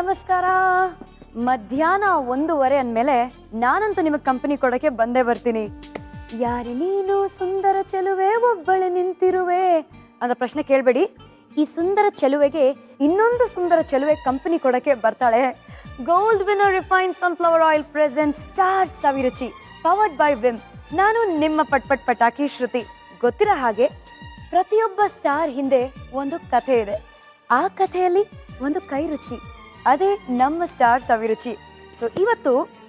ನಮಸ್ಕಾರ ಮಧ್ಯಾಹ್ನ ಒಂದೂವರೆ ಅಂದಮೇಲೆ ನಾನಂತೂ ನಿಮಗೆ ಕಂಪನಿ ಕೊಡೋಕ್ಕೆ ಬಂದೇ ಬರ್ತೀನಿ ಯಾರೆ ನೀನು ಸುಂದರ ಚೆಲುವೆ ಒಬ್ಬಳೆ ನಿಂತಿರುವೆ ಅಂತ ಪ್ರಶ್ನೆ ಕೇಳಬೇಡಿ ಈ ಸುಂದರ ಚೆಲುವೆಗೆ ಇನ್ನೊಂದು ಸುಂದರ ಚೆಲುವೆ ಕಂಪನಿ ಕೊಡೋಕ್ಕೆ ಬರ್ತಾಳೆ gold winner refine sunflower oil present star Saviruchi powered by Vim ನಾನು ನಿಮ್ಮ ಪಟ್ ಪಟ್ ಪಟಾಕಿ ಶ್ರುತಿ ಗೊತ್ತಿರೋ ಹಾಗೆ ಪ್ರತಿಯೊಬ್ಬ ಸ್ಟಾರ್ ಹಿಂದೆ ಒಂದು ಕಥೆ ಇದೆ ಆ ಕಥೆಯಲ್ಲಿ ಒಂದು ಕೈ ರುಚಿ ಅದೇ ನಮ್ಮ ಸ್ಟಾರ್ ಸವಿರುಚಿ ಸೊ ಇವತ್ತು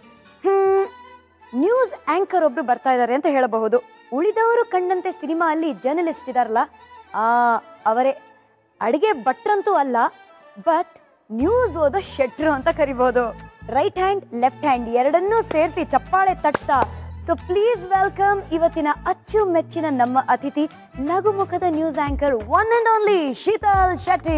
ನ್ಯೂಸ್ ಆಂಕರ್ ಒಬ್ರು ಬರ್ತಾ ಇದ್ದಾರೆ ಅಂತ ಹೇಳಬಹುದು ಉಳಿದವರು ಕಂಡಂತೆ ಸಿನಿಮಾ ಅಲ್ಲಿ ಜರ್ನಲಿಸ್ಟ್ ಇದಾರಲ್ಲ ಆ ಅವರೇ ಅಡಿಗೆ ಭಟ್ರಂತೂ ಅಲ್ಲ ಬಟ್ ನ್ಯೂಸ್ ಓದೋ ಶೆಟ್ರು ಅಂತ ಕರಿಬಹುದು ರೈಟ್ ಹ್ಯಾಂಡ್ ಲೆಫ್ಟ್ ಹ್ಯಾಂಡ್ ಎರಡನ್ನೂ ಸೇರಿಸಿ ಚಪ್ಪಾಳೆ ತಟ್ತಾ ಸೊ ಪ್ಲೀಸ್ ವೆಲ್ಕಮ್ ಇವತ್ತಿನ ಅಚ್ಚು ಮೆಚ್ಚಿನ ನಮ್ಮ ಅತಿಥಿ ನಗುಮುಖದ news anchor one and only Sheetal Shetty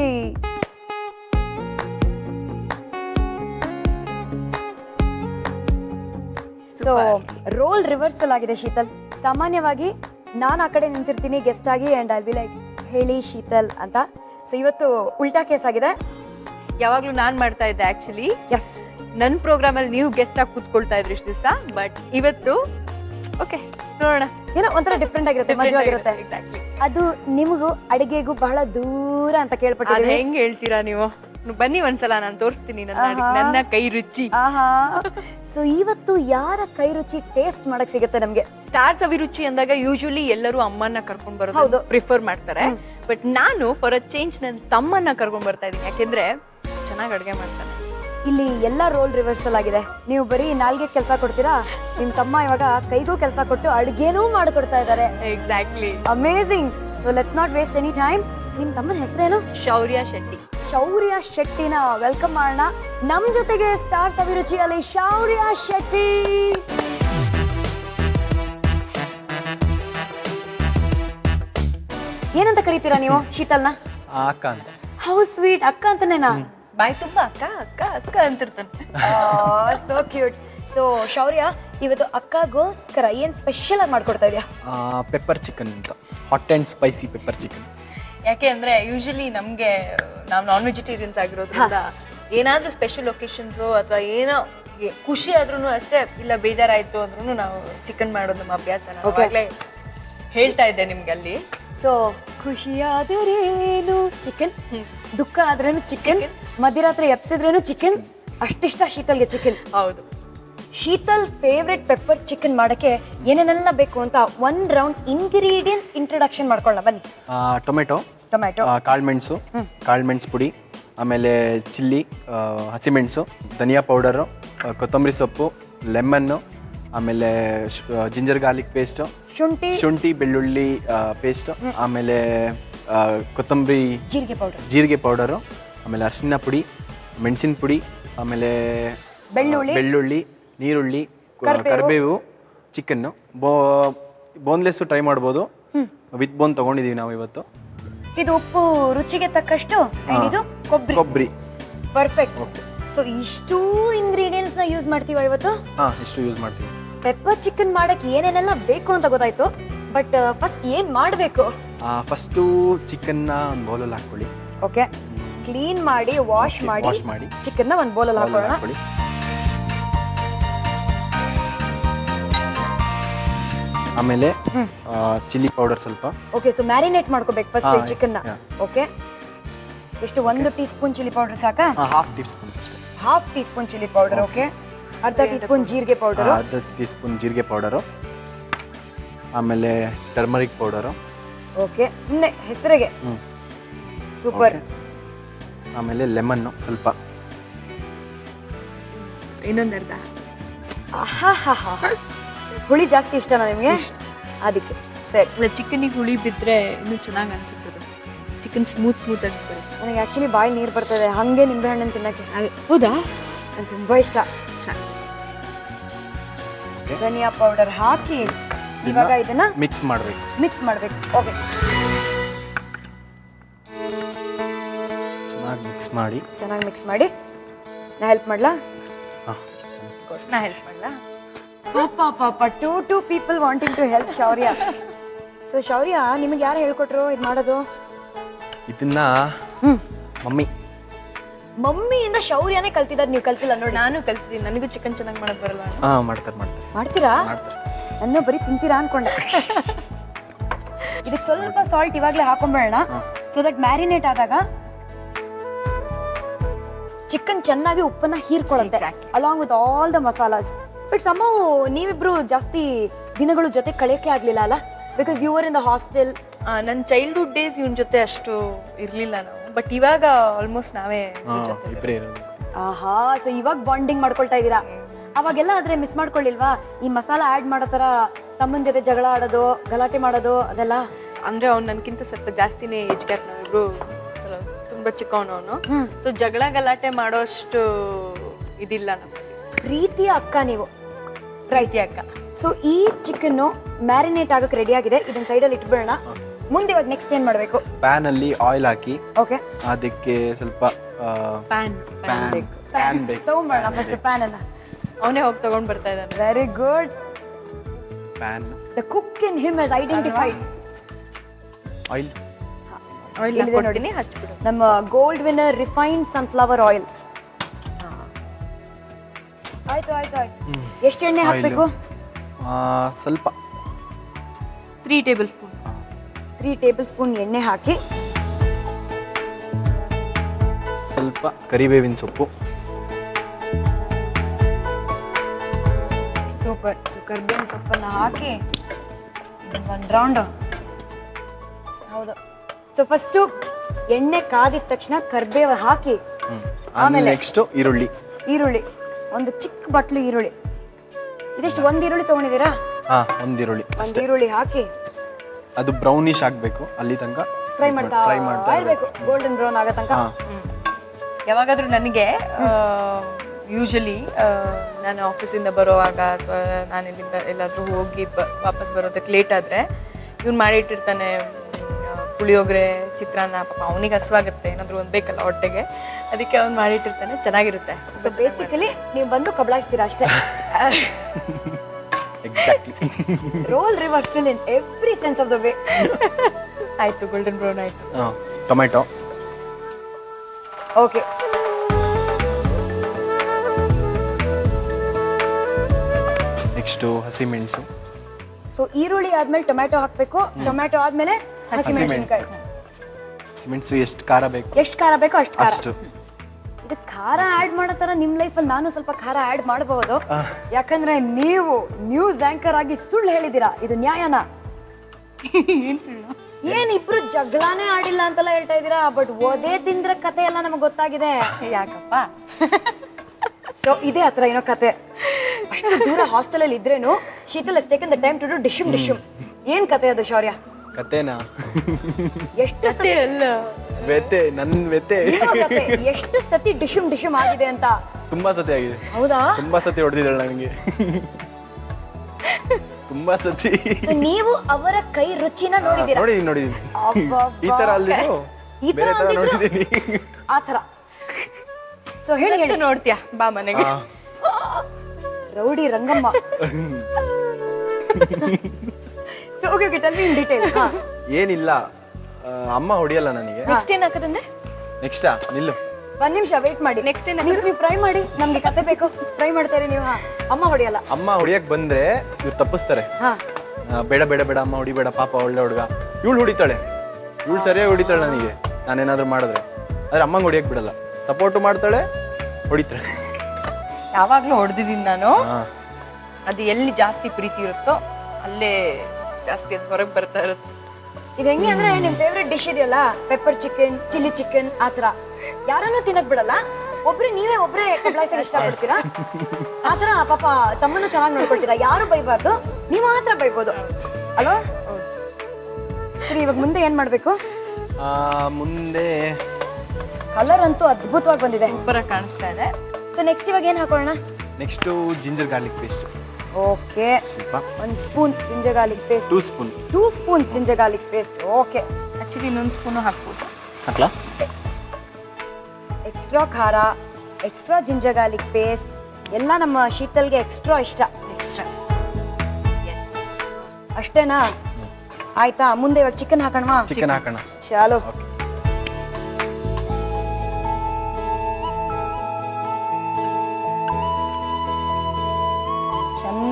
so role reversal ಆಗಿದೆ ಶೀತಲ್ ಸಾಮಾನ್ಯವಾಗಿ ನಾನು ಆ ಕಡೆ ನಿಂತಿರ್ತೀನಿ ಗೆಸ್ಟ್ ಆಗಿ ಅಂಡ್ ಐ ಬಿ ಲೈಕ್ ಹೇಳಿ ಶೀತಲ್ ಅಂತ ಸೊ ಇವತ್ತು ಉಲ್ಟಾ ಕೇಸ್ ಆಗಿದೆ ಯಾವಾಗ್ಲೂ ನಾನ್ ಮಾಡ್ತಾ ಇದ್ದೆ ಆಕ್ಚುಲಿ ಎಸ್ ನನ್ನ ಪ್ರೋಗ್ರಾಮ್ ಅಲ್ಲಿ ನೀವು ಗೆಸ್ಟ್ ಆಗಿ ಕೂತ್ಕೊಳ್ತಾ ಇದ್ರಿ ಇಷ್ಟು ದಿವಸ ಬಟ್ ಇವತ್ತು ಓಕೆ ನೋಡೋಣ ಏನೋ ಒಂಥರ ಡಿಫ್ರೆಂಟ್ ಆಗಿರುತ್ತೆ ಮಜವಾಗಿರುತ್ತೆ ಎಕ್ಸಾಕ್ಟ್ಲಿ ಅದು ನಿಮಗೂ ಅಡಿಗೆಗೂ ಬಹಳ ದೂರ ಅಂತ ಅದ್ ಕೇಳ್ಪಟ್ಟಿದ್ದೀವಿ ಹೆಂಗ್ ಹೇಳ್ತೀರಾ ನೀವು ಬನ್ನಿ ಒಂದ್ಸಲ ನಾನು ತೋರಿಸ್ತೀನಿ ನನ್ನ ಅಡ್ಗೆ- ಆಹಾ. ನನ್ನ ಕೈ ರುಚಿ ಆಹಾ ಸೊ ಇವತ್ತು ಯಾರ ಕೈ ರುಚಿ ಟೇಸ್ಟ್ ಮಾಡಕ್ ಸಿಗುತ್ತೆ ನಮ್ಗೆ ಸ್ಟಾರ್ಸ್ ಅಭಿರುಚಿ ಅಂದಾಗ ಯೂಶುವಲಿ ಎಲ್ಲರೂ ಅಮ್ಮನ್ನ ಕರ್ಕೊಂಡ್ ಹೌದು. ಬರೋದು ಪ್ರಿಫರ್ ಮಾಡ್ತಾರೆ ಬಟ್ ನಾನು ಫಾರ್ ಅ ಚೇಂಜ್ ನನ್ನ ತಮ್ಮನ್ನ ಕರ್ಕೊಂಡ್ ಬರ್ತಾ ಇದೀನಿ ಯಾಕೆಂದ್ರೆ ಚೆನ್ನಾಗಿ ಅಡ್ಗೆ ಮಾಡ್ತಾನೆ ಇಲ್ಲಿ ಎಲ್ಲ ರೋಲ್ ರಿವರ್ಸಲ್ ಆಗಿದೆ ನೀವು ಬರೀ ನಾಲ್ಗೆ ಕೆಲಸ ಕೊಡ್ತೀರಾ ನಿಮ್ ತಮ್ಮ ಇವಾಗ ಕೈಗೂ ಕೆಲಸ ಕೊಟ್ಟು ಅಡ್ಗೆನೂ ಮಾಡ್ಕೊಡ್ತಾ ಇದ್ದಾರೆ exactly amazing so let's not waste any time ನಿಮ್ ತಮ್ಮನ ಹೆಸರೇನು ಶೌರ್ಯ ಶೆಟ್ಟಿ ಶೌರ್ಯ ಶೆಟ್ಟಿನ ವೆಲ್ಕಮ್ ಮಾಡೋಣ ನಮ್ ಜೊತೆಗೆ ಸ್ಟಾರ್ಸ್ ಅಭಿರುಚಿಯಲ್ಲಿ ಶೌರ್ಯ ಶೆಟ್ಟಿ ಏನಂತ ಕರಿತೀರಾ ನೀವು ಶೀತಲ್ನ ಆ ಅಕ್ಕ ಅಂತ ಹೌ ಸ್ವೀಟ್ ಅಕ್ಕ ಅಂತನೇನಾ ಬಾಯ್ ತುಂಬಾ ಅಕ್ಕ ಅಕ್ಕ ಅಕ್ಕ ಅಂತಿರ್ತಾನೆ ಸೋ ಕ್ಯೂಟ್ ಸೊ ಶೌರ್ಯ ಇವತ್ತು ಅಕ್ಕಗೋಸ್ಕರ ಏನ್ ಸ್ಪೆಷಲ್ ಆಗಿ ಮಾಡ್ಕೊಡ್ತಾ ಇದೆಯಾ ಪೆಪ್ಪರ್ ಚಿಕನ್ ಅಂತ hot and spicy pepper chicken ಯಾಕೆ ಅಂದ್ರೆ ಯೂಶಲಿ ನಮ್ಗೆ ನಾವು ನಾನ್ ವೆಜಿಟೇರಿಯನ್ಸ್ ಆಗಿರೋದ್ರಿಂದ ಏನಾದ್ರೂ ಸ್ಪೆಷಲ್ ಒಕೇಶನ್ಸ್ ಅಥವಾ ಏನೋ ಏ- ಖುಷಿ ಆದ್ರೂ ಅಷ್ಟೇ ಇಲ್ಲ ಬೇಜಾರಾಯ್ತು ಅಂದ್ರೂ ನಾವು ಚಿಕನ್ ಮಾಡೋದು ನಮ್ಮ ಅಭ್ಯಾಸ ನಾನು Okay. ಅವಾಗ್ಲೇ ಹೇಳ್ತಾ ಇದ್ದೆ ನಿಮ್ಗೆ ಅಲ್ಲಿ ಸೊ ಖುಷಿಯಾದರೇನು ಚಿಕನ್ ದುಃಖ ಆದ್ರೇನು ಚಿಕನ್ ಮಧ್ಯರಾತ್ರಿ ಎಪ್ಸಿದ್ರೇನು ಚಿಕನ್ ಅಷ್ಟಿಷ್ಟ ಶೀತಲ್ಗೆ ಚಿಕನ್ ಹೌದು ಶೀತಲ್ ಫೇವ್ರೆಟ್ ಪೆಪ್ಪರ್ ಚಿಕನ್ ಮಾಡಕ್ಕೆ ಏನೇನೆಲ್ಲ ಬೇಕು ಅಂತ ಒಂದ್ ರೌಂಡ್ ಇಂಗ್ರೀಡಿಯೆಂಟ್ಸ್ ಇಂಟ್ರಡಕ್ಷನ್ ಮಾಡ್ಕೊಳ್ಳೋಣ ಬನ್ನಿ ಟೊಮೆಟೊ ಟೊಮ್ಯಾಟೊ ಕಾಳುಮೆಣಸು ಕಾಳುಮೆಣಸು ಪುಡಿ ಆಮೇಲೆ ಚಿಲ್ಲಿ ಹಸಿಮೆಣಸು ಧನಿಯಾ ಪೌಡರು ಕೊತ್ತಂಬರಿ ಸೊಪ್ಪು ಲೆಮನ್ನು ಆಮೇಲೆ ಜಿಂಜರ್ ಗಾರ್ಲಿಕ್ ಪೇಸ್ಟು ಶುಂಠಿ ಶುಂಠಿ ಬೆಳ್ಳುಳ್ಳಿ ಪೇಸ್ಟು ಆಮೇಲೆ ಆ, ಕೊತ್ತಂಬರಿ ಜೀರಿಗೆ ಪೌಡರ್ ಜೀರಿಗೆ ಪೌಡರು ಆಮೇಲೆ ಅರಿಶಿನ ಪುಡಿ ಮೆಣಸಿನ ಪುಡಿ ಆಮೇಲೆ ಆ, ಬೆಳ್ಳುಳ್ಳಿ. ಬೆಳ್ಳುಳ್ಳಿ ನೀರುಳ್ಳಿ ಕ- ಕರ್ಬೇವು. ಕರಿಬೇವು ಚಿಕನ್ನು ಬೋ ಬೋನ್ಲೆಸ್ಸು ಟ್ರೈ ಮಾಡ್ಬೋದು ವಿತ್ ಬೋನ್ ತೊಗೊಂಡಿದ್ದೀವಿ ನಾವು ಇವತ್ತು ಇದು ಉಪ್ಪು ರುಚಿಗೆ ತಕ್ಕಷ್ಟು and ಇದು ಕೊಬ್ಬರಿ ಕೊಬ್ಬರಿ ಪರ್ಫೆಕ್ಟ್ ಓಕೆ ಸೊ ಇಷ್ಟೂ ಇಂಗ್ರೀಡಿಯೆಂಟ್ಸ್ ನ ಯೂಸ್ ಮಾಡ್ತೀವ ಇವತ್ತು ಹಾಂ ಇಷ್ಟು ಯೂಸ್ ಮಾಡ್ತೀವಿ ಪೆಪ್ಪರ್ ಚಿಕನ್ ಮಾಡಕ್ ಏನೇನೆಲ್ಲ ಬೇಕು ಅಂತ ಗೊತ್ತಾಯ್ತು ಬಟ್ ಫಸ್ಟ್ ಏನ್ ಮಾಡಬೇಕು ಫಸ್ಟು ಚಿಕನ್ನ ಒಂದು ಬೌಲಲ್ಲಿ ಹಾಕ್ಕೊಳ್ಳಿ ಓಕೆ ಕ್ಲೀನ್ ಮಾಡಿ ವಾಶ್ Okay, ಮಾಡಿ wash ಮಾಡಿ. ಚಿಕನ್ ನ ಒಂದ್ ಬೌಲಲ್ಲಿ ಬೌಲಲ್ಲಿ ಹಾಕೊಳ್ಳೋಣ ಹಾಕ್ಕೊಳ್ಳಿ ಆಮೇಲೆ ಚಿಲ್ಲಿ ಪೌಡರ್ ಸ್ವಲ್ಪ ಓಕೆ ಸೊ ಮ್ಯಾರಿನೇಟ್ ಮಾಡ್ಕೋಬೇಕು ಫಸ್ಟ್ ಹಾ, ಈ ಚಿಕನ್ ನ yeah. ಓಕೆ ಎಷ್ಟು ಒಂದು ಟೀ ಸ್ಪೂನ್ ಚಿಲ್ಲಿ ಪೌಡರ್ ಸಾಕಾ ಹಾಫ್ ಟೀ ಸ್ಪೂನ್ ಅಷ್ಟೇ half teaspoon chilli powder okay ಅರ್ಧ ಟೀ ಸ್ಪೂನ್ ಜೀರಿಗೆ ಪೌಡರ್ ಅರ್ಧ ಟೀ ಸ್ಪೂನ್ ಜೀರಿಗೆ ಪೌಡರು ಆಮೇಲೆ ಟರ್ಮರಿಕ್ ಪೌಡರು ಓಕೆ ಸುಮ್ಮನೆ ಹೆಸರಿಗೆ ಹ್ಞೂ ಸೂಪರ್ ಆಮೇಲೆ ಲೆಮನ್ನು ಸ್ವಲ್ಪ ಇನ್ನೊಂದು ಅರ್ಧ ಹುಳಿ ಜಾಸ್ತಿ ಇಷ್ಟನಾ ನಿಮಗೆ ಅದಕ್ಕೆ ಸರಿ ಚಿಕನಿಗೆ ಹುಳಿ ಬಿದ್ರೆ ಇನ್ನೂ ಚೆನ್ನಾಗಿ ಅನ್ಸುತ್ತದೆ ಚಿಕನ್ ಸ್ಮೂತ್ ಸ್ಮೂತ್ ಆಗಿ ಬರುತ್ತೆ ನನಗೆ ಆಕ್ಚುಲಿ ಬಾಯಿ ನೀರು ಬರ್ತದೆ ಹಂಗೆ ನಿಂಬೆ ಹಣ್ಣನ್ನು ತಿನ್ನಕ್ಕೆ ಹೌದಾ ನಂಗೆ ತುಂಬಾ ಇಷ್ಟ ಸಾಕು. ಧನಿಯಾ ಪೌಡರ್ ಹಾಕಿ ಇವಾಗ ಇದನ್ನ ಮಿಕ್ಸ್ ಮಾಡಬೇಕು ಮಿಕ್ಸ್ ಮಾಡ್ಬೇಕು ಓಕೆ ಚೆನ್ನಾಗಿ ಮಿಕ್ಸ್ ಮಾಡಿ ಚೆನ್ನಾಗಿ ಮಿಕ್ಸ್ ಮಾಡಿ ನಾ ಹೆಲ್ಪ್ ಮಾಡ್ಲಾ ಹಾಂ ನಾ ಹೆಲ್ಪ್ ಮಾಡಲಾ ಪಾಪ ಪಾಪ two two people wanting to help Shaurya so Shaurya ನಿಮಗೆ ಯಾರು ಹೇಳ್ಕೊಟ್ರು ಇದು ಮಾಡೋದು ಇದನ್ನ ಹ್ಮ್ ಮಮ್ಮಿ ಮಮ್ಮಿಯಿಂದ ಶೌರ್ಯನೇ ಕಲ್ತಿದ್ದಾರೆ ನೀವು ಕಲ್ತಿಲ್ಲ ನೋಡಿ ನಾನು ಕಲ್ತಿದ್ದೀನಿ ನನಗೂ ಚಿಕನ್ ಚೆನ್ನಾಗಿ ಮಾಡಕ್ ಬರಲ್ಲ ಹಾ ಮಾಡ್ತಾರೆ ಮಾಡ್ತಾರೆ ಮಾಡ್ತೀರಾ ಮಾಡ್ತಾರೆ ನನ್ನ ಬರೀ ತಿಂತೀರಾ ಅನ್ಕೊಂಡೆ ಇದಕ್ಕೆ ಸ್ವಲ್ಪ ಸಾಲ್ಟ್ ಇವಾಗಲೇ ಹಾಕೊಂಬೇಡ ಸೊ ದಟ್ ಮ್ಯಾರಿನೇಟ್ ಆದಾಗ ಚಿಕನ್ ಚೆನ್ನಾಗಿ ಉಪ್ಪನ್ನ ಹೀರ್ಕೊಳ್ಳುತ್ತೆ Exactly. Along with all the masalas but ಸಮ ನೀವಿಬ್ರು ಜಾಸ್ತಿ ದಿನಗಳು ಜೊತೆ ಕಳೆಯಕ್ಕೆ ಆಗ್ಲಿಲ್ಲ ಅಲ್ಲ because you are in the hostel ನನ್ನ ಚೈಲ್ಡ್ಹುಡ್ ಡೇಸ್ ಇವನ್ ಜೊತೆ ಅಷ್ಟು ಇರ್ಲಿಲ್ಲ ನಾವು ಬಟ್ ಇವಾಗ ಆಲ್ಮೋಸ್ಟ್ ನಾವೇ ಹಾ ಇವ್ರ್ ಜೊತೆ ಇಬ್ಬರೇ ಇರೋದು ಆಹಾ ಸೊ ಇವಾಗ ಬಾಂಡಿಂಗ್ ಮಾಡ್ಕೊಳ್ತಾ ಇದ್ದೀರಾ ಅವಾಗೆಲ್ಲ ಆದ್ರೆ ಮಿಸ್ ಮಾಡ್ಕೊಳ್ಳಿಲ್ವಾ ಈ ಮಸಾಲ ಆಡ್ ಮಾಡೋ ತರ ತಮ್ಮನ ಜೊತೆ ಜಗಳ ಆಡೋದು ಗಲಾಟೆ ಮಾಡೋದು ಅದೆಲ್ಲ ಅಂದ್ರೆ ಅವ್ನು ನನ್ಕಿಂತ ಸ್ವಲ್ಪ ಜಾಸ್ತಿನೇ ಏಜ್ ಗ್ಯಾಪ್ ನಾವಿಬ್ರು ಸ್ವಲ್ಪ ತುಂಬಾ ಚಿಕ್ಕವನು ಅವನು ಸೊ ಜಗಳ ಗಲಾಟೆ ಮಾಡೋಷ್ಟು ಇದಿಲ್ಲ ನಮಗೆ ಪ್ರೀತಿಯ ಅಕ್ಕ ನೀವು ಪ್ರೀತಿ ಅಕ್ಕ ಸೊ ಈ ಚಿಕನ್ ಮ್ಯಾರಿನೇಟ್ ಆಗಕ್ಕೆ ರೆಡಿ ಆಗಿದೆ ಇದನ್ನ ಸೈಡಲ್ಲಿ ಇಟ್ಬಿಡೋಣ ಮುಂದೆ ಇವಾಗ ನೆಕ್ಸ್ಟ್ ಏನ್ ಮಾಡಬೇಕು ಪ್ಯಾನ್ ಅಲ್ಲಿ ಆಯಿಲ್ ಹಾಕಿ ಓಕೆ ಅದಕ್ಕೆ ಸ್ವಲ್ಪ ಪ್ಯಾನ್ ಪ್ಯಾನ್ ಪ್ಯಾನ್ ಬೇಕು ತಗೊಂಡ್ಬಿಡೋಣ ಫಸ್ಟ್ ಪ್ಯಾನ್ ಅನ್ನ ಅವನೇ ಹೋಗಿ ತಗೊಂಡ್ ಬರ್ತಾ ಇದ್ದಾನೆ very good pan the cook in him has identified oil ಇಲ್ಲಿದೆ ನೋಡಿ ನೋಡಿ ಹಚ್ಬಿಡು ನಮ್ಮ gold winner refined sunflower oil ಆಯ್ತು ಆಯ್ತು ಆಯ್ತು ಎಷ್ಟು ಎಣ್ಣೆ ಹಾಕಬೇಕು ಸ್ವಲ್ಪ three tablespoon three tablespoon ಎಣ್ಣೆ ಹಾಕಿ ಸ್ವಲ್ಪ ಕರಿಬೇವಿನ ಸೊಪ್ಪು ಸೂಪರ್ ಸೊ ಕರ್ಬೇವಿನ ಸೊಪ್ಪನ್ನ ಹಾಕಿ ಒಂದು ರೌಂಡ್ ಹೌದು ಸೊ ಫಸ್ಟು ಎಣ್ಣೆ ಕಾದಿದ ತಕ್ಷಣ ಕರ್ಬೇವು ಹಾಕಿ ಆಮೇಲೆ ನೆಕ್ಸ್ಟ್ ಈರುಳ್ಳಿ ಈರುಳ್ಳಿ ಒಂದು ಚಿಕ್ಕ ಬಟ್ಲು ಈರುಳ್ಳಿ ಇದಿಷ್ಟು ಒಂದು ಈರುಳ್ಳಿ ತೊಗೊಂಡಿದ್ದೀರಾ ಹಾ ಒಂದು ಈರುಳ್ಳಿ ಒಂದು ಈರುಳ್ಳಿ ಹಾಕಿ ಅದು ಬ್ರೌನಿಶ್ ಆಗಬೇಕು ಅಲ್ಲಿ ತನಕ ಫ್ರೈ ಮಾಡ್ತಾ ಫ್ರೈ ಮಾಡ್ತಾ ಇರಬೇಕು ಗೋಲ್ಡನ್ ಬ್ರೌನ್ ಆಗೋ ತನಕ ಹಾ ಯಾವಾಗಾದ್ರೂ ನನಗೆ ಯೂಶಲಿ ನಾನು ಆಫೀಸಿಂದ ಬರೋವಾಗ ಅಥವಾ ನಾನು ಇಲ್ಲಿಂದ ಎಲ್ಲಾದ್ರೂ ಹೋಗಿ ಬ ವಾಪಸ್ ಬರೋದಕ್ಕೆ ಲೇಟ್ ಆದರೆ ಇವ್ನು ಮಾಡಿಟ್ಟಿರ್ತಾನೆ ಮ್, ಪುಳಿಯೋಗರೆ ಚಿತ್ರಾನ್ನ ಪಾಪ ಅವನಿಗೆ ಹಸುವಾಗುತ್ತೆ ಏನಾದರೂ ಒಂದು ಬೇಕಲ್ಲ ಹೊಟ್ಟೆಗೆ ಅದಕ್ಕೆ ಅವ್ನು ಮಾಡಿಟ್ಟಿರ್ತಾನೆ ಚೆನ್ನಾಗಿರುತ್ತೆ ಸೊ ಬೇಸಿಕಲಿ ನೀವು ಬಂದು ಕಬಳಾಯಿಸ್ತೀರಾ ಅಷ್ಟೇ exactly role reversal in every sense of the way ಆಯ್ತು ಗೋಲ್ಡನ್ ಬ್ರೌನ್ ಆಯ್ತು ಹಾಂ ಟೊಮೆಟೊ ಓಕೆ ನೆಕ್ಸ್ಟು ಹಸಿಮೆಣಸು ಸೊ ಈರುಳ್ಳಿ ಆದ್ಮೇಲೆ ಟೊಮ್ಯಾಟೊ ಹಾಕ್ಬೇಕು ಟೊಮ್ಯಾಟೊ ಆದ್ಮೇಲೆ ಹಸಿಮೆಣಸಿನಕಾಯಿ ಹಸಿಮೆಣಸು ಎಷ್ಟು ಖಾರ ಬೇಕು ಎಷ್ಟು ಖಾರ ಬೇಕೋ ಅಷ್ಟು ಖಾರ ಅಷ್ಟು ಇದು ಖಾರ ಆಡ್ ಮಾಡೋ ತರ ನಿಮ್ ಲೈಫಲ್ಲಿ ನಾನು ಸ್ವಲ್ಪ ಖಾರ ಆಡ್ ಮಾಡಬಹುದು ಯಾಕಂದ್ರೆ ನೀವು ನ್ಯೂಸ್ ಆಂಕರ್ ಆಗಿ ಸುಳ್ಳು ಹೇಳಿದೀರಾ ಇದು ನ್ಯಾಯನಾ ಏನು ಸುಳ್ಳು ಏನ್ ಇಬ್ರು ಜಗಳಾನೇ ಆಡಿಲ್ಲ ಅಂತೆಲ್ಲ ಹೇಳ್ತಾ ಇದೀರಾ ಬಟ್ ಓದೇ ತಿಂದ್ರ ಕತೆ ಎಲ್ಲ ನಮಗೆ ಗೊತ್ತಾಗಿದೆ ಯಾಕಪ್ಪ ಸೊ ಇದೇ ಹತ್ರ ಏನೋ ಕತೆ ಅಷ್ಟು ದೂರ ಹಾಸ್ಟೆಲ್ ಅಲ್ಲಿ ಇದ್ರೇನು Sheetal taken the time to do ಡಿಶಮ್ ಡಿಶಮ್ ಏನ್ ಕತೆ ಅದು ಶೌರ್ಯ ಕತೆನಾ ಎಷ್ಟು ಸತಿ ಅಲ್ಲ ವ್ಯತೆ ನನ್ನ ವ್ಯತೆ ಇರೋ ಕತೆ ಎಷ್ಟು ಸತಿ ಡಿಶಮ್ ಡಿಶಮ್ ಆಗಿದೆ ಅಂತ ತುಂಬಾ ಸತಿ ಆಗಿದೆ ಹೌದಾ ತುಂಬಾ ಸತಿ ಹೊಡೆದಿದ್ದಾಳೆ ನನಗೆ ತುಂಬಾ ಸತಿ So ನೀವು ಅವರ ಕೈ ರುಚಿನ ನೋಡಿದೀರಾ ನೋಡಿದೀನಿ ನೋಡಿದೀನಿ ಅಬ್ಬಬ್ಬಾ. ಈ ತರ ಅಲ್ಲಿದ್ದು ಈ ತರ ಬೇರೆ ತರ ಅಂದಿದ್ರು? ನೋಡಿದ್ದೀನಿ ಆ ಥರ ಸೊ ಹೇಳಿ ಹೇಳಿ ಎಷ್ಟು ನೋಡ್ತೀಯಾ ಬಾ ಮನೆಗೆ ಹಾ. Rowdy Rangamma so okay okay tell me in detail ಏನಿಲ್ಲ ಆ, ಅಮ್ಮ ಹೊಡಿಯಲ್ಲ ನನಗೆ ನೆಕ್ಸ್ಟ್ ಏನ್ ಹಾಕದಂದ್ರೆ ನೆಕ್ಸ್ಟಾ ನಿಲ್ಲು ಒಂದ್ ನಿಮಿಷ ವೇಟ್ ಮಾಡಿ Next ಏನ್ ನೀವು ನೀವು ಫ್ರೈ ಮಾಡಿ ನಮ್ಗೆ ಕತೆ ಬೇಕು ಫ್ರೈ ಮಾಡ್ತಾರೆ ನೀವು ಹಾ ಅಮ್ಮ ಹೊಡಿಯಲ್ಲ ಅಮ್ಮ ಹೊಡಿಯಕ್ ಬಂದ್ರೆ ಇವ್ರು ತಪ್ಪಿಸ್ತಾರೆ ಹಾ ಆ, ಬೇಡ ಬೇಡ ಬೇಡ ಅಮ್ಮ ಹೊಡಿಬೇಡ ಪಾಪ ಒಳ್ಳೆ ಹುಡುಗ ಇವಳು ಹೊಡಿತಾಳೆ ಇವಳು ಸರಿಯಾಗಿ ಹೊಡಿತಾಳೆ ನನಗೆ ನಾನೇನಾದ್ರೂ ಮಾಡಿದ್ರೆ ಆದ್ರೆ ಅಮ್ಮಂಗೆ ಹೊಡಿಯಕ್ ಬಿಡಲ್ಲ ಸಪೋರ್ಟು ಮಾಡ್ತಾಳೆ ಹೊಡಿತಾಳೆ ಯಾವಾಗ್ಲೂ ಹೊಡೆದಿದ್ದೀನಿ ನಾನು ಹಾ ಅದು ಎಲ್ಲಿ ಜಾಸ್ತಿ ಪ್ರೀತಿ ಇರುತ್ತೋ ಅಲ್ಲೇ ಜಾಸ್ತಿ ಅದು ಹೊರಗೆ ಬರ್ತಾ ಇರುತ್ತೆ ಇದು ಹೆಂಗೆ ಅಂದ್ರೆ ನಿಮ್ ಫೇವ್ರೆಟ್ ಡಿಶ್ ಇದೆಯಲ್ಲ ಪೆಪ್ಪರ್ ಚಿಕನ್ ಚಿಲ್ಲಿ ಚಿಕನ್ ಆ ಥರ ಯಾರನ್ನೂ ತಿನ್ನಕ್ ಬಿಡಲ್ಲ ಒಬ್ರು ನೀವೇ ಒಬ್ರೇ ಕಬ್ಲಾಯ್ಸಕ್ ಇಷ್ಟಪಡ್ತೀರಾ ಆ ಥರ ಪಾಪ ತಮ್ಮನ್ನು ಚೆನ್ನಾಗಿ ನೋಡ್ಕೊಳ್ತೀರಾ ಯಾರು ಬೈಬಾರ್ದು ನೀವು ಮಾತ್ರ ಬೈಬೋದು ಅಲ್ವಾ ಸರಿ ಇವಾಗ ಮುಂದೆ ಏನ್ ಮಾಡ್ಬೇಕು ಆ, ಮುಂದೆ ಕಲರ್ ಅಂತೂ ಅದ್ಭುತವಾಗಿ ಬಂದಿದೆ ಸೂಪರ್ ಕಾಣಿಸ್ತಾ ಇದೆ ಸೊ ನೆಕ್ಸ್ಟ್ ಇವಾಗ ಏನ್ ಹಾಕೋಣ next ginger garlic paste okay ಸ್ವಲ್ಪ ಒಂದು spoon ginger garlic paste two spoon two spoons ginger garlic paste okay actually ಇನ್ನೊಂದು ಸ್ಪೂನು ಹಾಕ್ಬೋದು ಹಾಕ್ಲಾ ಎಕ್ಸ್ಟ್ರಾ ಖಾರ ಎಕ್ಸ್ಟ್ರಾ ಜಿಂಜರ್ ಗಾರ್ಲಿಕ್ ಪೇಸ್ಟ್ ಎಲ್ಲ ನಮ್ಮ ಶೀತಲ್ಗೆ ಎಕ್ಸ್ಟ್ರಾ ಇಷ್ಟ ಎಕ್ಸ್ಟ್ರಾ ಅಷ್ಟೇನಾ ಆಯ್ತಾ ಮುಂದೆ ಇವಾಗ ಚಿಕನ್ ಹಾಕೋಣವಾ ಚಿಕನ್ ಹಾಕೋಣ ಚಾಲೋ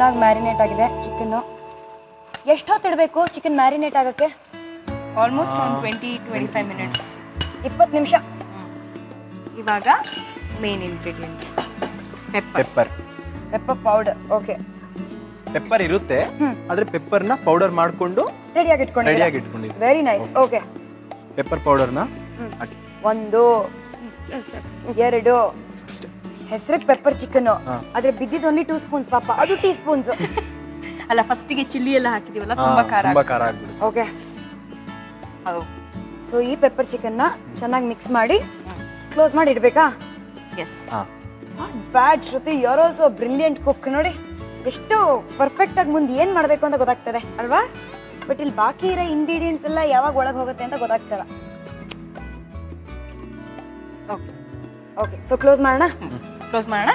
ಚೆನ್ನಾಗಿ ಮ್ಯಾರಿನೇಟ್ ಆಗಿದೆ ಚಿಕನ್ನು ಎಷ್ಟೊತ್ತು ಇಡಬೇಕು ಚಿಕನ್ ಮ್ಯಾರಿನೇಟ್ ಆಗೋಕ್ಕೆ ಆಲ್ಮೋಸ್ಟ್ ಒಂದು ಟ್ವೆಂಟಿ ಟ್ವೆಂಟಿ ಫೈವ್ ಮಿನಿಟ್ಸ್ ಇಪ್ಪತ್ತು ನಿಮಿಷ ಇವಾಗ main ingredient pepper pepper pepper powder okay pepper ಇರುತ್ತೆ ಆದ್ರೆ ಪೆಪ್ಪರ್ನ ಪೌಡರ್ ಮಾಡ್ಕೊಂಡು ರೆಡಿಯಾಗಿ ಇಟ್ಕೊಂಡು ರೆಡಿಯಾಗಿ ಇಟ್ಕೊಂಡಿದ್ವಿ ವೆರಿ ನೈಸ್ ಓಕೆ ಪೆಪ್ಪರ್ ಪೌಡರ್ನ ಹಾಕಿ ಒಂದು ಎರಡು ಹೆಸರಿಗೆ ಪೆಪ್ಪರ್ ಚಿಕನ್ ಆದ್ರೆ ಬಿದ್ದಿದ್ದು ಓನ್ಲಿ ಟೂ ಸ್ಪೂನ್ಸ್ ಪಾಪ ಅದು ಟೀ ಸ್ಪೂನ್ಸ್ ಅಲ್ಲ ಫಸ್ಟಿಗೆ ಚಿಲ್ಲಿ ಎಲ್ಲ ಹಾಕಿದೀವಲ್ಲ ಹಾ, ತುಂಬಾ ಖಾರ ತುಂಬಾ ಖಾರ ಆಗ್ಬಿಡುತ್ತೆ ಓಕೆ ಹೌದು ಸೊ ಈ ಪೆಪ್ಪರ್ ಚಿಕನ್ನ ಚೆನ್ನಾಗಿ ಮಿಕ್ಸ್ ಮಾಡಿ ಕ್ಲೋಸ್ ಮಾಡಿ ಇಡ್ಬೇಕಾ ಎಸ್ ಹಾ ಬ್ಯಾಡ್ ಶ್ರುತಿ ಯಾರೋ ಆಲ್ಸೋ ಬ್ರಿಲಿಯಂಟ್ ಕುಕ್ ನೋಡಿ ಎಷ್ಟು ಪರ್ಫೆಕ್ಟ್ ಆಗಿ ಮುಂದೆ ಏನ್ ಮಾಡ್ಬೇಕು ಅಂತ ಗೊತ್ತಾಗ್ತದೆ ಅಲ್ವಾ ಬಟ್ ಇಲ್ಲಿ ಬಾಕಿ ಇರೋ ಇಂಗ್ರೀಡಿಯೆಂಟ್ಸ್ ಎಲ್ಲ ಯಾವಾಗ ಒಳಗೆ ಹೋಗುತ್ತೆ ಅಂತ ಗೊತ್ತಾಗ್ತಲ್ಲ ಓಕೆ ಓಕೆ ಸೊ ಕ್ಲೋಸ್ ಮಾಡೋಣ ಕ್ಲೋಸ್ ಮಾಡೋಣ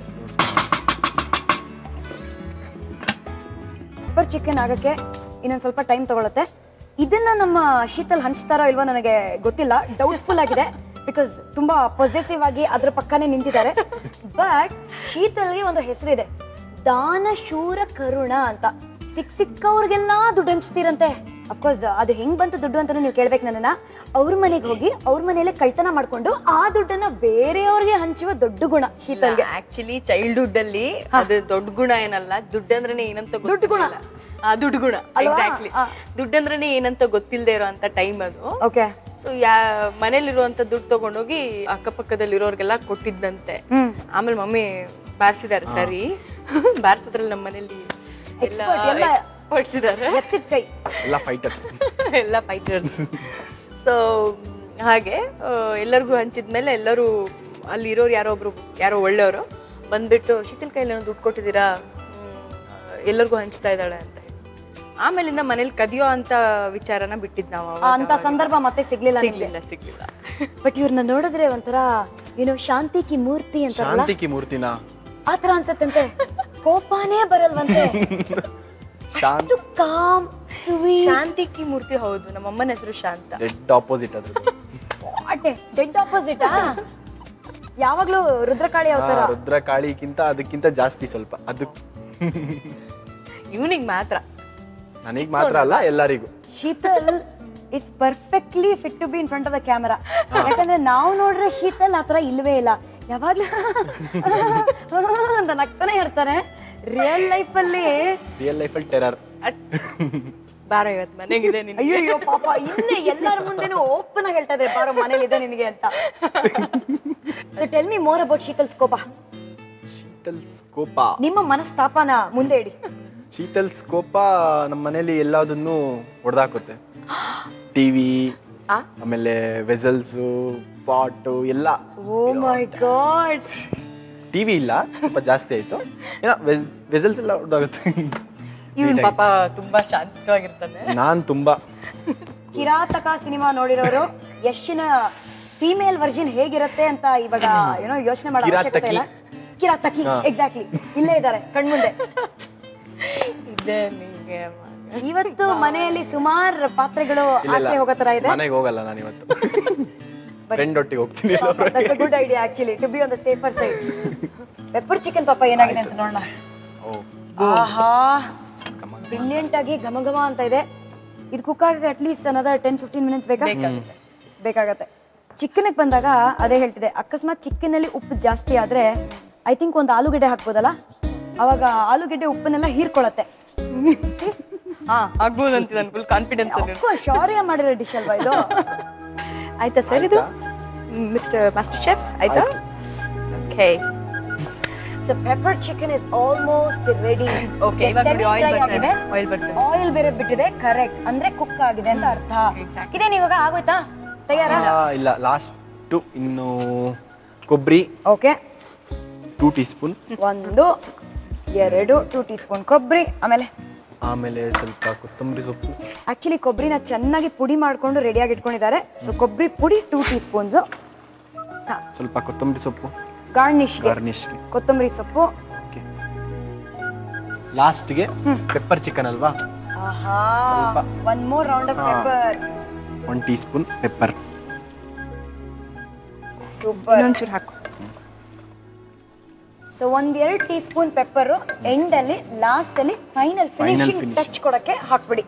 ಪೆಪ್ಪರ್ ಚಿಕನ್ ಆಗಕ್ಕೆ ಇನ್ನೊಂದು ಸ್ವಲ್ಪ ಟೈಮ್ ತಗೊಳುತ್ತೆ ಇದನ್ನ ನಮ್ಮ ಶೀತಲ್ ಹಂಚ್ತಾರೋ ಇಲ್ವೋ ನನಗೆ ಗೊತ್ತಿಲ್ಲ ಡೌಟ್ಫುಲ್ ಆಗಿದೆ ಬಿಕಾಸ್ ತುಂಬಾ ಪೊಸೆಸಿವ್ ಆಗಿ ಅದ್ರ ಪಕ್ಕನೇ ನಿಂತಿದ್ದಾರೆ ಬಟ್ ಶೀತಲ್ಗೆ ಒಂದು ಹೆಸರಿದೆ ದಾನ ಶೂರ ಕರುಣ ಅಂತ ಸಿಕ್ ಸಿಕ್ಕವ್ರಿಗೆಲ್ಲ ದುಡ್ಡು ಹಂಚ್ತೀರಂತೆ ಅಫ್ಕೋರ್ಸ್ ಅದು ಹೆಂಗ್ ಬಂತು ದುಡ್ಡು ಅಂತ ನೀವು ಕೇಳ್ಬೇಕು ನನ್ನನ್ನ ಅವ್ರ ಮನೆಗೆ ಹೋಗಿ ಅವ್ರ ಮನೆಯಲ್ಲೇ ಕಳ್ತನ ಮಾಡ್ಕೊಂಡು ಆ ದುಡ್ಡನ್ನ ಬೇರೆಯವ್ರಿಗೆ ಹಂಚುವ ದೊಡ್ಡ ಗುಣ ಶೀತಲ್ಗೆ ಆಕ್ಚುಲಿ ಚೈಲ್ಡ್ಹುಡ್ ಅಲ್ಲಿ ಅದು ದೊಡ್ಡ ಗುಣ ಏನಲ್ಲ ದುಡ್ಡು ಅಂದ್ರೆ ಏನಂತ ದುಡ್ಡು ಗುಣ. ಗೊತ್ತಿಲ್ಲ. ಆ ದುಡ್ಡು ಗುಣ ಅಲ್ವಾ? ಎಕ್ಸಾಕ್ಟ್ಲಿ ಆ. ದುಡ್ಡಂದ್ರೆ ಏನಂತ ಗೊತ್ತಿಲ್ಲದೆ ಇರೋ ಅಂತ ಟೈಮ್ ಅದು ಓಕೆ ಸೊ ಯಾ ಮನೇಲಿರುವಂತ ದುಡ್ಡು ತಗೊಂಡೋಗಿ ಅಕ್ಕಪಕ್ಕದಲ್ಲಿರೋರ್ಗೆಲ್ಲ ಕೊಟ್ಟಿದ್ದಂತೆ ಹ್ಮ್ ಆಮೇಲೆ ಮಮ್ಮಿ ಬಾರಿಸಿದಾರೆ ಸರಿ ಬಾರಿಸಿದ್ರಲ್ಲಿ ನಮ್ಮ ಮನೇಲಿ Expert, ಎಲ್ಲ- ಹೊಡ್ಸಿದ್ದಾರೆ ಎತ್ತಿದ ಕೈ ಎಲ್ಲ ಫೈಟರ್ಸ್ ಎಲ್ಲ ಫೈಟರ್ಸ್ ಸೊ ಹಾಗೆ ಆ, ಎಲ್ಲರಿಗೂ ಹಂಚಿದ್ಮೇಲೆ ಎಲ್ಲರೂ ಅಲ್ಲಿ ಇರೋರು ಯಾರೋ ಒಬ್ರು ಯಾರೋ ಒಳ್ಳೆಯವರು ಬಂದ್ಬಿಟ್ಟು ಶೀತಲ್ ಕೈಲಿ ಏನೋ ದುಡ್ಡು ಕೊಟ್ಟಿದ್ದೀರಾ ಹ್ಮ್, ಎಲ್ಲರಿಗೂ ಹಂಚ್ತಾ ಇದ್ದಾಳೆ ಅಂತ ಹೇಳಿ ಆಮೇಲಿಂದ ಮನೇಲಿ ಕದಿಯೋ ಅಂತ ವಿಚಾರನ ಬಿಟ್ಟಿದ್ ನಾವು ಆ ಅಂತ ಸಂದರ್ಭ ಮತ್ತೆ ಸಿಗ್ಲಿಲ್ಲ ನಿಮ್ಗೆ ಸಿಗ್ಲಿಲ್ಲ ಸಿಗ್ಲಿಲ್ಲ ಬಟ್ ಇವ್ರನ್ನ ನೋಡಿದ್ರೆ ಒಂಥರ ಏನೋ ಶಾಂತಿ ಕಿ ಮೂರ್ತಿ ಅಂತಾರಲ್ಲ ಶಾಂತಿಕಿ ಮೂರ್ತಿನ ಆ ತರ ಅನ್ಸತ್ತಂತೆ ಕೋಪಾನೇ ಬರಲ್ವಂತೆ ಶಾಂತ್ ಕಾಮ್ ಸುವಿ ಶಾಂತಿಕಿ ಮೂರ್ತಿ ಹೌದು ನಮ್ಮ ಅಮ್ಮನ ಹೆಸರು ಶಾಂತ ಡೆಡ್ ಆಪೋಸಿಟ್ ಅದ್ರ ವಾಟೆ ಡೆಡ್ ಆಪೋಸಿಟ್ ಯಾವಾಗ್ಲೂ ರುದ್ರಕಾಳಿ ಅವತಾರ ರುದ್ರ ಕಾಳಿಗಿಂತ ಅದಕ್ಕಿಂತ ಜಾಸ್ತಿ ಸ್ವಲ್ಪ ಅದು ಇವನಿಗೆ ಮಾತ್ರ ನನಗ್ ಮಾತ್ರ ಅಲ್ಲ ಎಲ್ಲರಿಗೂ Sheetal is perfectly fit to be in front of the camera ಯಾಕಂದ್ರೆ ನಾವು ನೋಡ್ರೆ ಶೀತಲ್ ಆತರ ಇಲ್ವೇ ಇಲ್ಲ ಯಾವಾಗ್ಲೂ ಅಂತ ನಗ್ತಾನೆ ಇರ್ತಾರೆ ರಿಯಲ್ ಲೈಫ್ ಅಲ್ಲಿ ರಿಯಲ್ ಲೈಫಲ್ಲಿ ಟೆರರ್ ಅಟ್- ಬಾರ ಇವತ್ತು ಮನೆಗಿದೆ ನಿನ್ ಅಯ್ಯೋ ಅಯ್ಯೋ ಪಾಪ ಇನ್ನೇ ಎಲ್ಲರ ಮುಂದೆನೂ ಓಪನ್ ಆಗಿ ಹೇಳ್ತಾ ಇದ್ದಾರೆ ಬಾರೋ ಮನೇಲಿ ಇದೆ ನಿನಗೆ ಅಂತ so tell me more about Sheetal ಸ್ಕೋಪ ಶೀತಲ್ ಸ್ಕೋಪ ನಿಮ್ಮ ಮನಸ್ತಾಪನ ಮುಂದೆ ಇಡಿ ಶೀತಲ್ ಸ್ಕೋಪ ನಮ್ಮ ಮನೇಲಿ ಎಲ್ಲದನ್ನು ಹೊಡೆದಾಕುತ್ತೆ ಟಿವಿ ಆಮೇಲೆ ವೆಸಲ್ಸು ಪಾಟು ಎಲ್ಲ ಓ ಮೈ ಗಾಡ್ ಟಿವಿ ಇಲ್ಲ ಸ್ವಲ್ಪ ಜಾಸ್ತಿ ಆಯ್ತು ಏನೋ ವೆಸಲ್ಸ್ ಎಲ್ಲ ಹೊಡೆದಾಗುತ್ತೆ ಇವನ್ ಪಾಪ ತುಂಬಾ ಶಾಂತವಾಗಿರ್ತಾನೆ ನಾನ್ ತುಂಬಾ ಕಿರಾತಕ ಸಿನಿಮಾ ನೋಡಿರೋರು ಯಶಿನ ಫೀಮೇಲ್ ವರ್ಜನ್ ಹೇಗಿರುತ್ತೆ ಅಂತ ಇವಾಗ ಏನೋ ಯೋಚನೆ ಮಾಡೋ ಅವಶ್ಯಕತೆ ಇಲ್ಲ ಕಿರಾತಕಿ ಎಕ್ಸಾಕ್ಟ್ಲಿ ಇಲ್ಲೇ ಇದ್ದಾರೆ ಕಣ್ಮುಂದೆ ಇದೆ ನಿಂಗೆ ಇವತ್ತು ಮನೆಯಲ್ಲಿ ಸುಮಾರು ಪಾತ್ರೆಗಳು ಆಚೆ ಹೋಗೋ ತರ ಇದೆ ಮನೆಗೆ ಹೋಗಲ್ಲ ನಾನು ಇವತ್ತು ಫ್ರೆಂಡ್ ಒಟ್ಟಿಗೆ ಹೋಗ್ತೀನಿ that's a good idea actually to be on the safer side pepper chicken ಪಾಪ ಏನಾಗಿದೆ ಅಂತ ನೋಡೋಣ ಓ ಆಹಾ ಬ್ರಿಲಿಯಂಟ್ ಆಗಿ ಘಮ ಘಮ ಅಂತ ಇದೆ ಇದು ಕುಕ್ ಆಗಕ್ಕೆ at least another ten fifteen minutes ಬೇಕಾ ಬೇಕಾಗತ್ತೆ ಚಿಕನ್ಗೆ ಬಂದಾಗ ಅದೇ ಹೇಳ್ತಿದೆ ಅಕಸ್ಮಾತ್ ಚಿಕನಲ್ಲಿ ಉಪ್ಪು ಜಾಸ್ತಿ ಆದ್ರೆ ಐ ಥಿಂಕ್ ಒಂದು ಆಲೂಗೆಡ್ಡೆ ಹಾಕ್ಬೋದಲ್ಲ ಅವಾಗ ಆಲೂಗೆಡ್ಡೆ ಉಪ್ಪನ್ನೆಲ್ಲ ಹೀರ್ಕೊಳತ್ತೆ ಹಾ ಆಗ್ಬೋದು ಅಂತ ನನ್ ಫುಲ್ ಕಾನ್ಫಿಡೆನ್ಸ್ ಅಲ್ಲಿ ಶೌರ್ಯ ಮಾಡಿರೋ ಡಿಶ್ ಅಲ್ವಾ ಇದು ಆಯ್ತಾ ಸರ್ ಇದು ಮಿಸ್ಟರ್ ಮಾಸ್ಟರ್ ಶೆಫ್ ಆಯ್ತಾ okay so pepper chicken is almost ready okay ಇವಾಗ ನೋಡಿ ಆಯಿಲ್ ಬರ್ತಾನೆ ಆಯಿಲ್ ಬರ್ತಾನೆ ಆಯಿಲ್ ಬೇರೆ ಬಿಟ್ಟಿದೆ ಕರೆಕ್ಟ್ ಅಂದ್ರೆ ಕುಕ್ ಆಗಿದೆ ಅಂತ ಅರ್ಥ ಇದೇನು ಇವಾಗ ಆಗೋಯ್ತಾ ತಯಾರಾ ಆ, ಇಲ್ಲ ಲಾಸ್ಟು ಇನ್ನು ಕೊಬ್ಬರಿ ಓಕೆ ಟೂ ಟೀ ಸ್ಪೂನ್ ಒಂದು ಎರಡು ಟೂ ಟೀ ಸ್ಪೂನ್ ಕೊಬ್ಬರಿ ಆಮೇಲೆ ಆಮೇಲೆ ಸ್ವಲ್ಪ ಕೊತ್ತಂಬರಿ ಸೊಪ್ಪು ಆಕ್ಚುಲಿ ಕೊಬ್ಬರಿನ ಚೆನ್ನಾಗಿ ಪುಡಿ ಮಾಡ್ಕೊಂಡು ರೆಡಿಯಾಗಿ ಇಟ್ಕೊಂಡಿದ್ದಾರೆ ಸೊ ಕೊಬ್ಬರಿ ಪುಡಿ ಟೂ ಟೀ ಸ್ಪೂನ್ಸು ಸ್ವಲ್ಪ ಕೊತ್ತಂಬರಿ ಸೊಪ್ಪು ಗಾರ್ನಿಶ್ ಗಾರ್ನಿಷ್ಗೆ ಕೊತ್ತಂಬರಿ ಸೊಪ್ಪು ಓಕೆ ಲಾಸ್ಟ್ಗೆ ಪೆಪ್ಪರ್ ಚಿಕನ್ ಅಲ್ವಾ ಆಹಾ ಸ್ವಲ್ಪ. ಒನ್ ಮೋರ್ ರೌಂಡ್ ಆಫ್ ಹಾ. Pepper one teaspoon pepper super ಇನ್ನೊಂಚೂರು ಹಾಕು ಸೊ ಒಂದ್ ಎರಡು ಟೀ ಸ್ಪೂನ್ ಪೆಪ್ಪರ್ ಎಂಡಲ್ಲಿ ಲಾಸ್ಟ್ ಅಲ್ಲಿ ಫೈನಲ್ ಫಿನಿಶಿಂಗ್ finishing. ಟಚ್ ಕೊಡಕ್ಕೆ ಹಾಕ್ಬಿಡಿ